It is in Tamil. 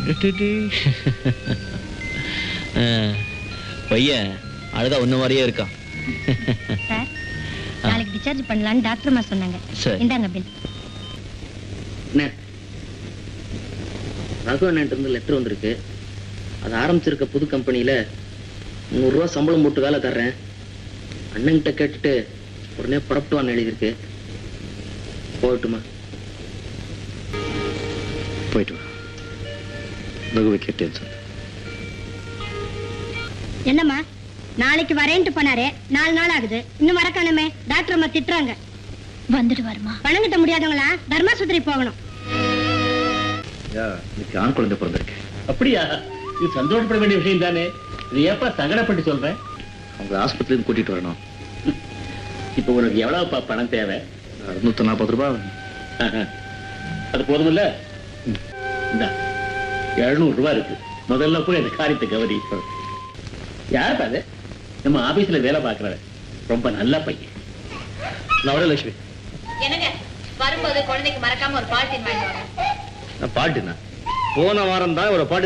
அஹ், பையன் அழுதா ஒன்ன மாதிரியே இருக்கான் சார் நாளைக்கு டிஸ்சார்ஜ் பண்ணலான்னு டாக்டர் அம்மா சொன்னாங்க சரி. இந்தாங்க பில் அண்ணே ரகு அண்ணன் இருந்து லெட்டர் வந்திருக்கு அது ஆரம்பிச்சிருக்க புது கம்பெனியில நூறுரூவா சம்பளம் போட்டு வேலை தர்றேன் அண்ணன்கிட்ட கேட்டுட்டு உடனே புறப்பட்டுவான்னு எழுதியிருக்கு போகட்டுமா போயிட்டு வா ரகுவை கேட்டேன்னு சொல்லு என்னம்மா நாளைக்கு வரேன்ட்டு பண்ணாரே நாலு நாள் ஆகுது இன்னும் மறக்கானுமே டாக்டர் அம்மா திட்டுறாங்க வந்துட்டு வருமா பணம் கட்ட முடியாதவங்களா தர்மாசுத்திரி போகணும் இன்னைக்கு ஆண் குழந்தை பிறந்திருக்கு அப்படியா இது சந்தோஷப்பட வேண்டிய விஷயம் தானே இது ஏப்பா சங்கடப்பட்டு சொல்றேன் அவங்க ஆஸ்பத்திரியிலிருந்து கூட்டிட்டு வரணும் இப்போ உனக்கு எவ்வளவுப்பா பணம் தேவை அறுநூத்தி நாற்பது ரூபாய் அது போதுமில்ல இந்த எழுநூறு ரூபாய் இருக்கு முதல்ல போய் அந்த காரியத்தை கவனி யார் அது நம்ம ஆபீஸ்ல வேலை பார்க்கறவன் ரொம்ப நல்ல பையன் நான் வரேன் லட்சுமி என்னங்க வரும்போது குழந்தைக்கு மறக்காம ஒரு பாட்டின் வாங்கி வாங்க பாட்டுண்ணா போன வாரம் தான் ஒரு பாட்டு